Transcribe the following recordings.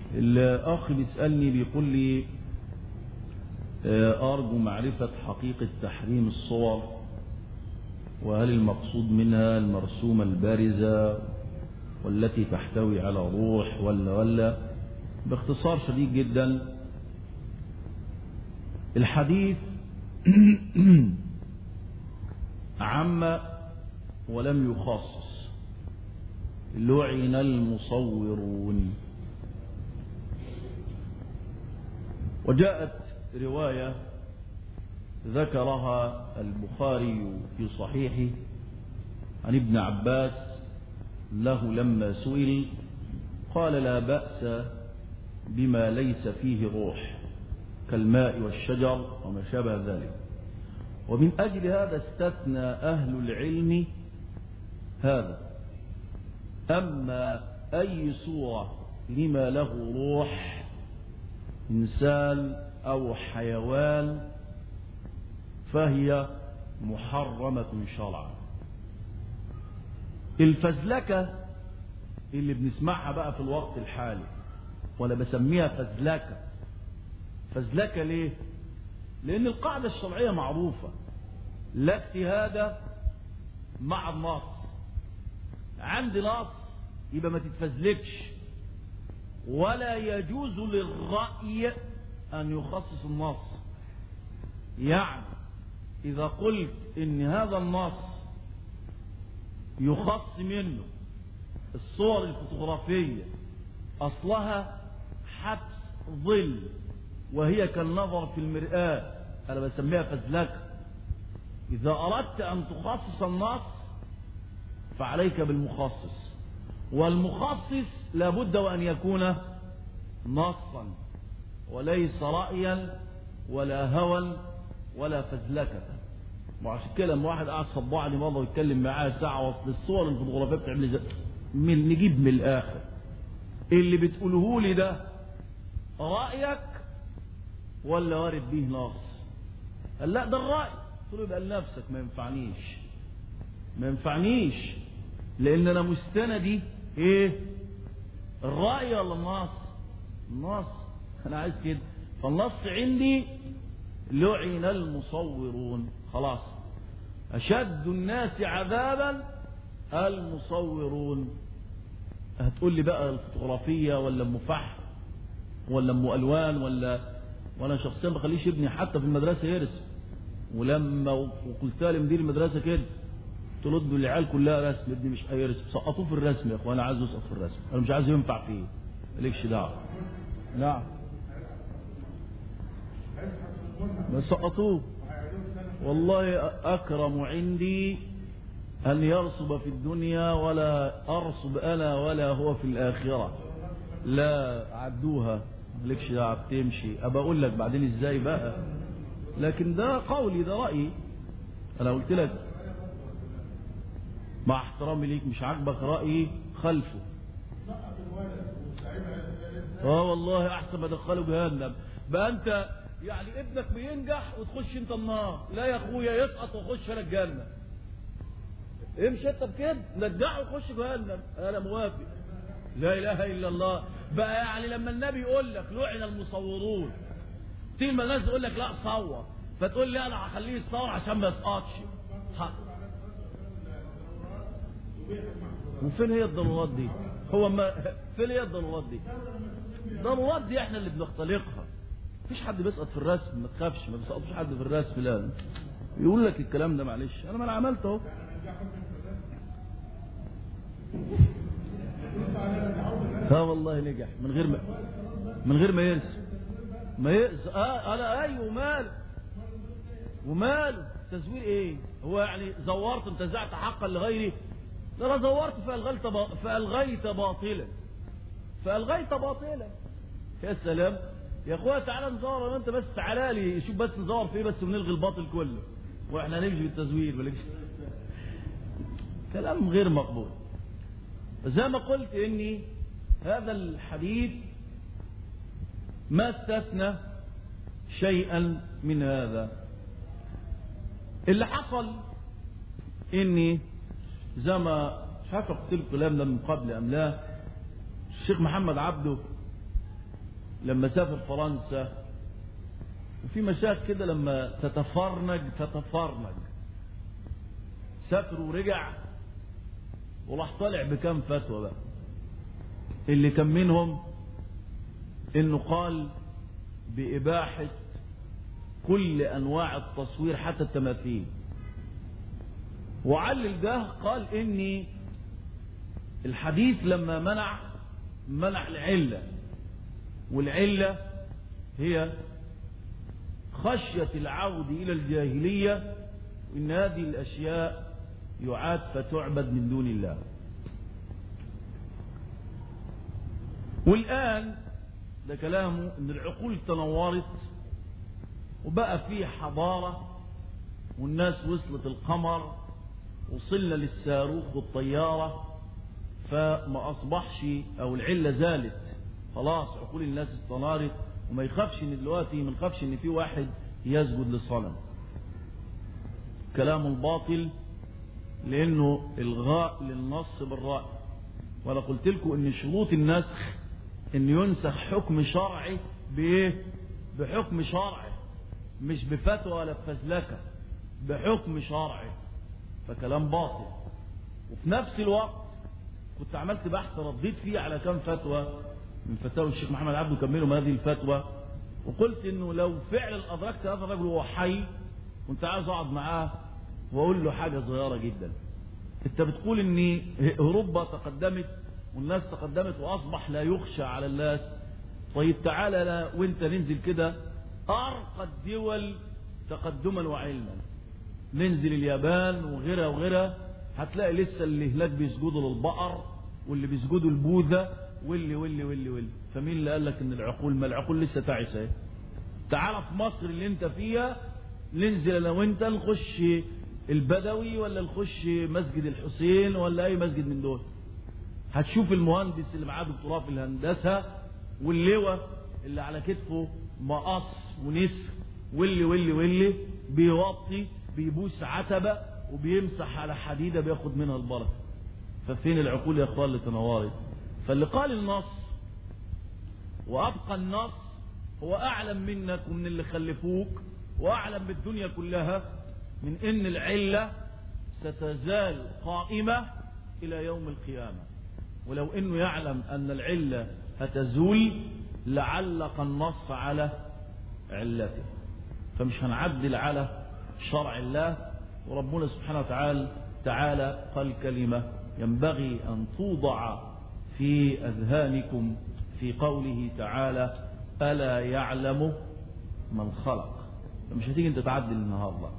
الأخ بيسألني بيقول لي أرجو معرفة حقيقة تحريم الصور وهل المقصود منها المرسومة البارزة والتي تحتوي على روح ولا ولا باختصار شديد جدا الحديث عم ولم يخصص لعن المصورون وجاءت رواية ذكرها البخاري في صحيحه عن ابن عباس له لما سئل قال لا بأس بما ليس فيه روح كالماء والشجر وما شابه ذلك ومن أجل هذا استثنى أهل العلم هذا أما أي صورة لما له روح إنسان أو حيوان فهي محرمة شرعا الفزلكة اللي بنسمعها بقى في الوقت الحالي ولا بسميها فزلكة فزلكة ليه لأن القاعدة الشرعية معروفة لا اجتهاد مع النص عندي نص يبقى ما تتفزلكش ولا يجوز للرأي أن يخصص النص يعني إذا قلت إن هذا النص يخص منه الصور الفوتوغرافية أصلها حبس ظل وهي كالنظر في المرآة أنا بسميها فزلكة إذا أردت أن تخصص النص فعليك بالمخصص والمخصص لابد وأن يكون نصا وليس رأيا ولا هوى ولا فزلكة وعشان كده لما واحد قاعد صبعني مرة ويتكلم معاه ساعة وصل الصور الفوتوغرافية بتعمل زي من نجيب من الآخر اللي بتقوله لي ده رأيك ولا وارد به نص قال لا ده الرأي قلت له يبقى لنفسك ما ينفعنيش ما ينفعنيش لأن أنا مستندي إيه الرأي ولا النص النص أنا عايز كده فالنص عندي لعن المصورون خلاص أشد الناس عذابا المصورون هتقول لي بقى الفوتوغرافية ولا ام فحم ولا ام ألوان ولا وأنا شخصيا ما بخليش ابني حتى في المدرسة يرسم ولما وقلت لمدير المدرسة كده قلت له ادوا العيال كلها رسم ابني مش هيرسم سقطوه في الرسم يا اخوان انا عايز يسقط في الرسم انا مش عايز ينفع فيه مالكش دعوه نعم ما سقطوه والله أكرم عندي أن يرسب في الدنيا ولا أرسب أنا ولا هو في الآخرة لا عدوها مالكش دعوه بتمشي أبى أقول لك بعدين إزاي بقى لكن ده قولي ده رأيي أنا قلت لك مع احترامي ليك مش عاجبك رأيي خلفه اه والله احسن ما ادخله جهنم بقى انت يعني ابنك بينجح وتخش انت النار لا يا اخويا يسقط واخش انا الجنه امشي انت بكده نجحه وخش جهنم انا موافق لا اله الا الله بقى يعني لما النبي يقول لك لعن المصورون كتير من الناس يقول لك لا صور فتقول لي انا هخليه يصور عشان ما يسقطش وفين هي الضرورات دي هو ما فين هي الضرورات دي الضرورات دي احنا اللي بنختلقها مفيش حد بيسقط في الرسم ما تخافش ما بيسقطش حد في الرسم لا يقول لك الكلام ده معلش انا ما انا عملت اهو اه والله نجح من غير ما من غير ما يرسم ما يقز اه انا ايوه وماله وماله تزوير ايه هو يعني زورت انتزعت حقا لغيري ده انا زورت فالغيت فالغيت باطلا فالغيت باطلا يا سلام يا اخويا تعالى نزور انت بس تعالى لي شوف بس نزور في ايه بس ونلغي الباطل كله واحنا نمشي بالتزوير مالكش كلام غير مقبول زي ما قلت اني هذا الحديث ما استثنى شيئا من هذا اللي حصل اني زي ما مش عارف قلت لكم الكلام ده من قبل ام لا الشيخ محمد عبده لما سافر فرنسا وفي مشاهد كده لما تتفرنج تتفرنج سافر ورجع وراح طالع بكام فتوى بقى اللي كان منهم انه قال بإباحة كل أنواع التصوير حتى التماثيل وعلل ده قال إني الحديث لما منع منع العلة والعلة هي خشية العود إلى الجاهلية وإن هذه الأشياء يعاد فتعبد من دون الله والآن ده كلامه ان العقول تنورت وبقى فيه حضارة والناس وصلت القمر وصلنا للصاروخ والطيارة فما أصبحش أو العلة زالت خلاص عقول الناس استنارت وما يخافش ان دلوقتي ما يخافش ان في واحد يسجد للصنم كلام الباطل لانه الغاء للنص بالرأي وانا قلت لكم ان شروط النسخ ان ينسخ حكم شرعي بايه بحكم شرعي مش بفتوى ولا بفزلكه بحكم شرعي فكلام باطل وفي نفس الوقت كنت عملت بحث رديت فيه على كم فتوى من فتاوى الشيخ محمد عبده كملوا هذه الفتوى وقلت انه لو فعلا ادركت هذا الرجل وهو حي كنت عايز اقعد معاه واقول له حاجه صغيره جدا انت بتقول ان اوروبا تقدمت والناس تقدمت واصبح لا يخشى على الناس طيب تعالى لا وانت ننزل كده ارقى الدول تقدما وعلما ننزل اليابان وغيرها وغيرها هتلاقي لسه اللي هناك بيسجدوا للبقر واللي بيسجدوا البوذا واللي واللي واللي واللي فمين اللي قال لك ان العقول ما العقول لسه تعيسه اهي تعالى في مصر اللي انت فيها ننزل انا وانت نخش البدوي ولا نخش مسجد الحسين ولا اي مسجد من دول هتشوف المهندس اللي معاه دكتوراه في الهندسه واللواء اللي على كتفه مقص ونسر واللي واللي واللي بيوطي بيبوس عتبه وبيمسح على حديده بياخد منها البركه ففين العقول يا اخوان اللي تنورت فاللي قال النص وابقى النص هو اعلم منك ومن اللي خلفوك واعلم بالدنيا كلها من ان العله ستزال قائمه الى يوم القيامه ولو انه يعلم ان العله هتزول لعلق النص على علته فمش هنعدل على شرع الله وربنا سبحانه وتعالى تعالى قال كلمه ينبغي ان توضع في اذهانكم في قوله تعالى الا يعلم من خلق فمش هتيجي انت تعدل النهارده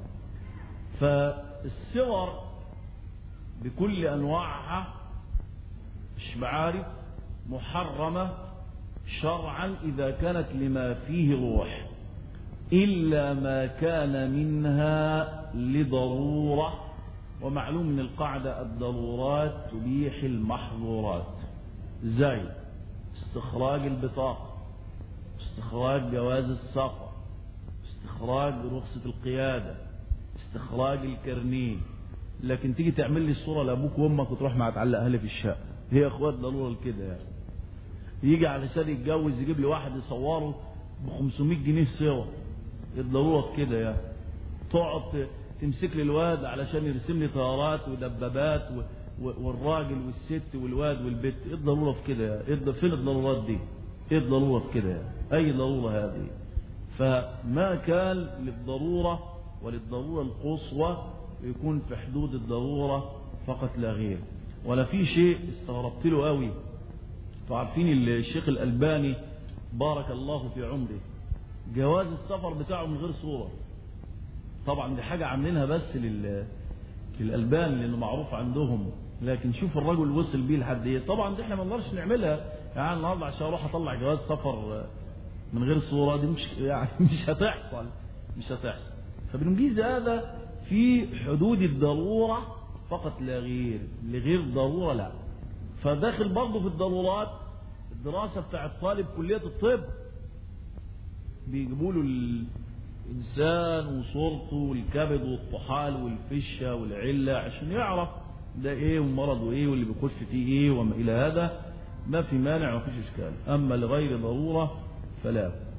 فالصور بكل انواعها مش بعارف محرمة شرعا إذا كانت لما فيه روح إلا ما كان منها لضرورة ومعلوم من القاعدة الضرورات تبيح المحظورات زي استخراج البطاقة استخراج جواز السفر استخراج رخصة القيادة استخراج الكرنين لكن تيجي تعمل لي الصورة لأبوك وأمك وتروح مع تعلقها لي في الشقة هي اخوات ضرورة كده يعني يجي علشان يتجوز يجيب لي واحد يصوره ب 500 جنيه سوا الضرورة كده يعني تقعد تمسك لي الواد علشان يرسم لي طيارات ودبابات و... و... والراجل والست والواد والبت ايه الضرورة في كده يعني إيه فين الضرورات دي ايه الضرورة في كده يعني اي ضرورة هذه فما كان للضرورة وللضرورة القصوى يكون في حدود الضرورة فقط لا غير ولا في شيء استغربت له قوي عارفين الشيخ الألباني بارك الله في عمره جواز السفر بتاعه من غير صورة طبعا دي حاجة عاملينها بس لل للألبان لأنه معروف عندهم لكن شوف الرجل وصل بيه لحد ايه طبعا دي احنا ما نقدرش نعملها يعني النهارده عشان اروح اطلع جواز سفر من غير صورة دي مش يعني مش هتحصل مش هتحصل فبنجيز هذا في حدود الضرورة فقط لا غير لغير ضرورة لا فداخل برضه في الضرورات الدراسة بتاع الطالب كلية الطب بيجيبوا له الإنسان وصورته والكبد والطحال والفشة والعلة عشان يعرف ده ايه ومرضه ايه واللي بيخش فيه ايه وما الى هذا ما في مانع وما فيش اشكال اما لغير ضرورة فلا